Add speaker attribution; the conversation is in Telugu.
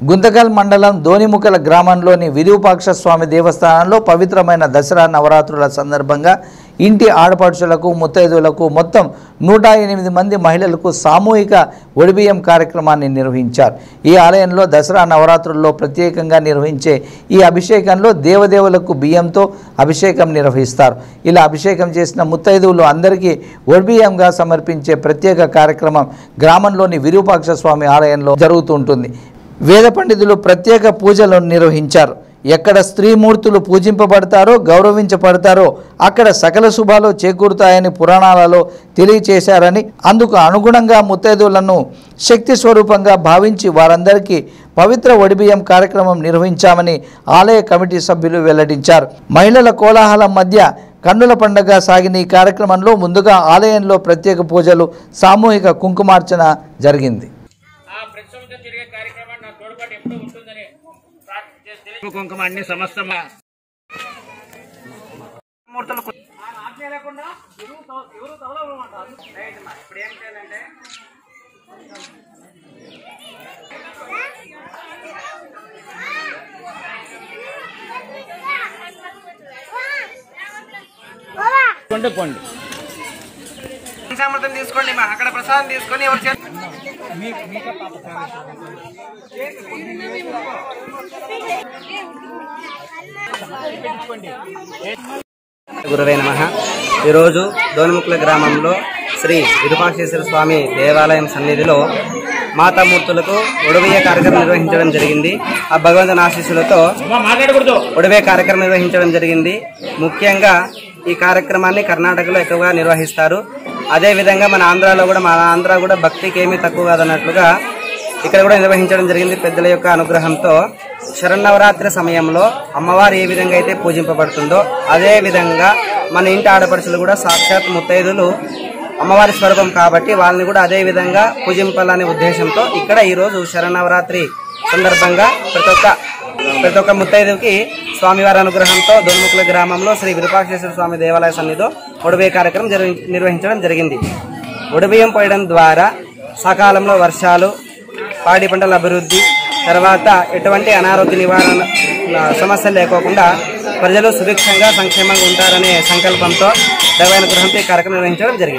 Speaker 1: గుంతకల్ మండలం దోనిముకల గ్రామంలోని విరూపాక్ష స్వామి దేవస్థానంలో పవిత్రమైన దసరా నవరాత్రుల సందర్భంగా ఇంటి ఆడపడుచులకు ముత్తైదులకు మొత్తం నూట ఎనిమిది మంది మహిళలకు సామూహిక ఒడిబియ్యం కార్యక్రమాన్ని నిర్వహించారు ఈ ఆలయంలో దసరా నవరాత్రుల్లో ప్రత్యేకంగా నిర్వహించే ఈ అభిషేకంలో దేవదేవులకు బియ్యంతో అభిషేకం నిర్వహిస్తారు ఇలా అభిషేకం చేసిన ముత్తైదువులు అందరికీ ఒడిబియ్యంగా సమర్పించే ప్రత్యేక కార్యక్రమం గ్రామంలోని విరూపాక్ష స్వామి ఆలయంలో జరుగుతుంటుంది వేద పండితులు ప్రత్యేక పూజలు నిర్వహించారు ఎక్కడ స్త్రీమూర్తులు పూజింపబడతారో గౌరవించబడతారో అక్కడ సకల శుభాలు చేకూరుతాయని పురాణాలలో తెలియచేశారని అందుకు అనుగుణంగా ముత్తైదువులను శక్తి స్వరూపంగా భావించి వారందరికీ పవిత్ర ఒడిబియ్యం కార్యక్రమం నిర్వహించామని ఆలయ కమిటీ సభ్యులు వెల్లడించారు మహిళల కోలాహలం మధ్య కన్నుల పండగ సాగిన ఈ కార్యక్రమంలో ముందుగా ఆలయంలో ప్రత్యేక పూజలు సామూహిక కుంకుమార్చన జరిగింది
Speaker 2: ఆ ప్రతి సంవత్సరం జరిగే కార్యక్రమాన్ని నా తోడ్పాటు ఎప్పుడూ ఉంటుందని ప్రార్థన చేసి తెలియ- కుంకుమ అన్ని సమస్త మూర్తులు కు- ఇప్పుడు ఏం చేయాలంటే కొంటే పోండి పంచామృతం తీసుకోండి మా అక్కడ ప్రసాదం తీసుకొని ఎవరు చేత
Speaker 3: గురువే నమ ఈరోజు దోనిముక్కుల గ్రామంలో శ్రీ విరూపాక్షేశ్వర స్వామి దేవాలయం సన్నిధిలో మాతామూర్తులకు ఒడవయ్య కార్యక్రమం నిర్వహించడం జరిగింది ఆ భగవంతుని ఆశీస్సులతో
Speaker 2: మాట్లాడకూడదు
Speaker 3: ఒడవే కార్యక్రమం నిర్వహించడం జరిగింది ముఖ్యంగా ఈ కార్యక్రమాన్ని కర్ణాటకలో ఎక్కువగా నిర్వహిస్తారు అదే విధంగా మన ఆంధ్రాలో కూడా మన ఆంధ్ర కూడా భక్తికి ఏమీ తక్కువ కాదన్నట్లుగా ఇక్కడ కూడా నిర్వహించడం జరిగింది పెద్దల యొక్క అనుగ్రహంతో శరన్నవరాత్రి సమయంలో అమ్మవారు ఏ విధంగా అయితే పూజింపబడుతుందో అదే విధంగా మన ఇంటి ఆడపడుచులు కూడా సాక్షాత్ ముత్తైదులు అమ్మవారి స్వరూపం కాబట్టి వాళ్ళని కూడా అదే విధంగా పూజింపాలనే ఉద్దేశంతో ఇక్కడ ఈ రోజు శరన్నవరాత్రి సందర్భంగా ప్రతి ఒక్క ప్రతి ఒక్క ముత్తైదుకి స్వామివారి అనుగ్రహంతో దొన్ముకుల గ్రామంలో శ్రీ విరూపాక్షేశ్వర స్వామి దేవాలయ సన్నిధిలో ఒడిబియ్య కార్యక్రమం నిర్వహి- నిర్వహించడం జరిగింది ఒడిబియ్యం పోయడం ద్వారా సకాలంలో వర్షాలు పాడి పంటల అభివృద్ధి తర్వాత ఎటువంటి అనారోగ్య నివారణ ఆ, సమస్యలు లేకోకుండా ప్రజలు సుభిక్షంగా సంక్షేమంగా ఉంటారనే సంకల్పంతో దైవానుగ్రహంతో ఈ కార్యక్రమం నిర్వహించడం జరిగింది